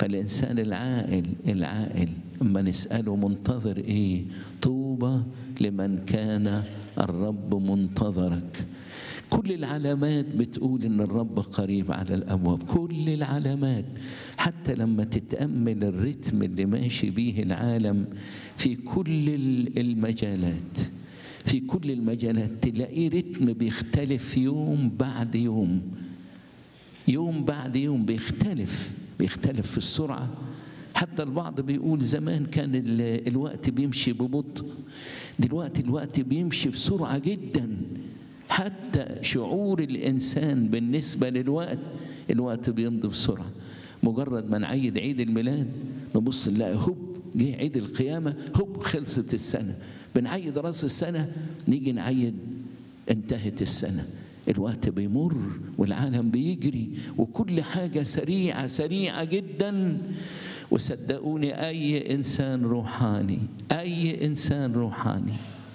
فالإنسان العاقل العاقل أما نسأله منتظر إيه طوبى لمن كان الرب منتظرك كل العلامات بتقول ان الرب قريب على الابواب كل العلامات حتى لما تتامل الرتم اللي ماشي بيه العالم في كل المجالات في كل المجالات تلاقيه رتم بيختلف يوم بعد يوم يوم بعد يوم بيختلف بيختلف في السرعه حتى البعض بيقول زمان كان الوقت بيمشي ببطء دلوقتي الوقت بيمشي بسرعه جدا حتى شعور الانسان بالنسبه للوقت الوقت بيمضي بسرعه مجرد ما نعيد عيد الميلاد نبص نلاقي هوب جه عيد القيامه هوب خلصت السنه بنعيد راس السنه نيجي نعيد انتهت السنه الوقت بيمر والعالم بيجري وكل حاجه سريعه سريعه جدا وصدقوني اي انسان روحاني اي انسان روحاني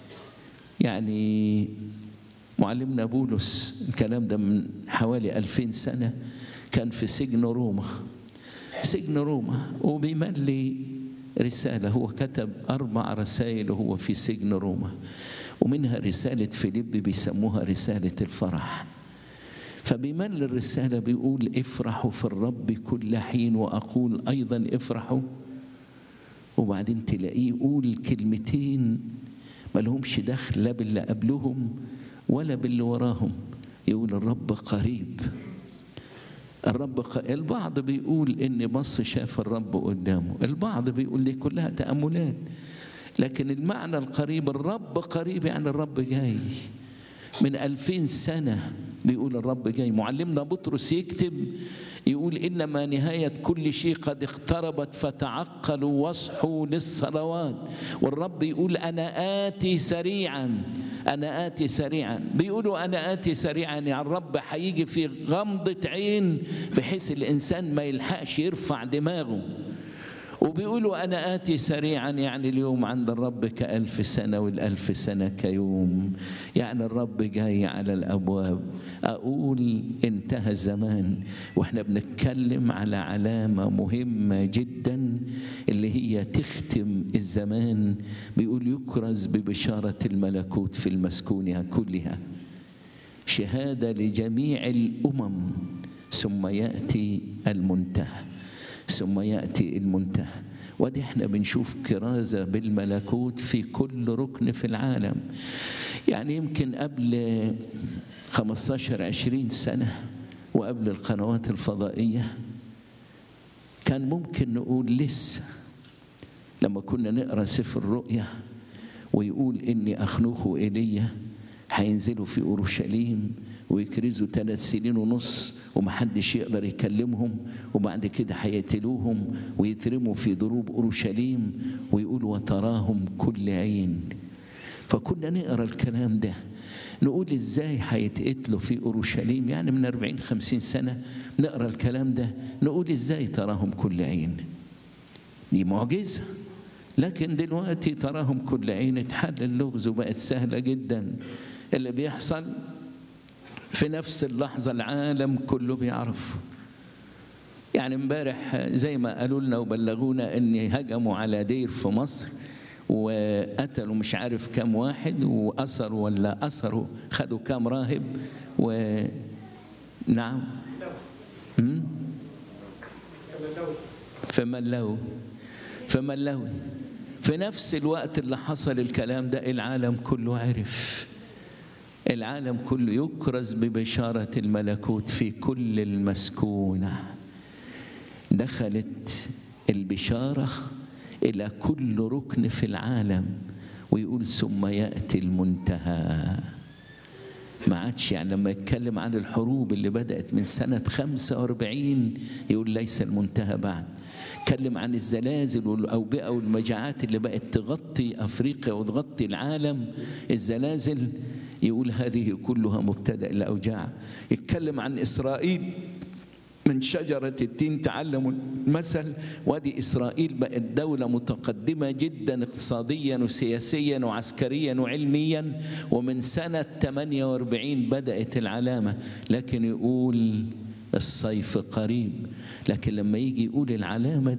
يعني معلمنا بولس الكلام ده من حوالي ألفين سنة كان في سجن روما سجن روما وبيملي رسالة هو كتب أربع رسائل وهو في سجن روما ومنها رسالة فيليب بيسموها رسالة الفرح فبيمل الرسالة بيقول افرحوا في الرب كل حين وأقول أيضا افرحوا وبعدين تلاقيه يقول كلمتين ملهمش دخل لا باللي قبلهم ولا باللي وراهم يقول الرب قريب الرب ق... البعض بيقول ان بص شاف الرب قدامه البعض بيقول دي كلها تأملات لكن المعنى القريب الرب قريب يعني الرب جاي من ألفين سنة بيقول الرب جاي معلمنا بطرس يكتب يقول إنما نهاية كل شيء قد اقتربت فتعقلوا واصحوا للصلوات والرب يقول أنا آتي سريعا أنا آتي سريعا بيقولوا أنا آتي سريعا يعني الرب هيجي في غمضة عين بحيث الإنسان ما يلحقش يرفع دماغه وبيقولوا أنا آتي سريعا يعني اليوم عند الرب كألف سنة والألف سنة كيوم يعني الرب جاي على الأبواب أقول انتهى الزمان وإحنا بنتكلم على علامة مهمة جدا اللي هي تختم الزمان بيقول يكرز ببشارة الملكوت في المسكونها كلها شهادة لجميع الأمم ثم يأتي المنتهى ثم ياتي المنتهى ودي احنا بنشوف كرازه بالملكوت في كل ركن في العالم يعني يمكن قبل 15 20 سنه وقبل القنوات الفضائيه كان ممكن نقول لسه لما كنا نقرا سفر الرؤيا ويقول اني اخنوخ ايليا هينزلوا في اورشليم ويكرزوا ثلاث سنين ونص ومحدش يقدر يكلمهم وبعد كده هيقتلوهم ويترموا في ضروب اورشليم ويقول وتراهم كل عين فكنا نقرا الكلام ده نقول ازاي هيتقتلوا في اورشليم يعني من 40 50 سنه نقرا الكلام ده نقول ازاي تراهم كل عين دي معجزه لكن دلوقتي تراهم كل عين اتحل اللغز وبقت سهله جدا اللي بيحصل في نفس اللحظة العالم كله بيعرف يعني امبارح زي ما قالوا لنا وبلغونا ان هجموا على دير في مصر وقتلوا مش عارف كام واحد وأسروا ولا أسروا خدوا كام راهب و نعم فملوا فملوا في نفس الوقت اللي حصل الكلام ده العالم كله عرف العالم كله يكرز ببشارة الملكوت في كل المسكونة دخلت البشارة إلى كل ركن في العالم ويقول ثم يأتي المنتهى ما عادش يعني لما يتكلم عن الحروب اللي بدأت من سنة 45 يقول ليس المنتهى بعد اتكلم عن الزلازل والأوبئة والمجاعات اللي بقت تغطي أفريقيا وتغطي العالم الزلازل يقول هذه كلها مبتدأ الأوجاع يتكلم عن إسرائيل من شجرة التين تعلموا المثل وادي إسرائيل بقت دولة متقدمة جدا اقتصاديا وسياسيا وعسكريا وعلميا ومن سنة 48 بدأت العلامة لكن يقول الصيف قريب لكن لما يجي يقول العلامة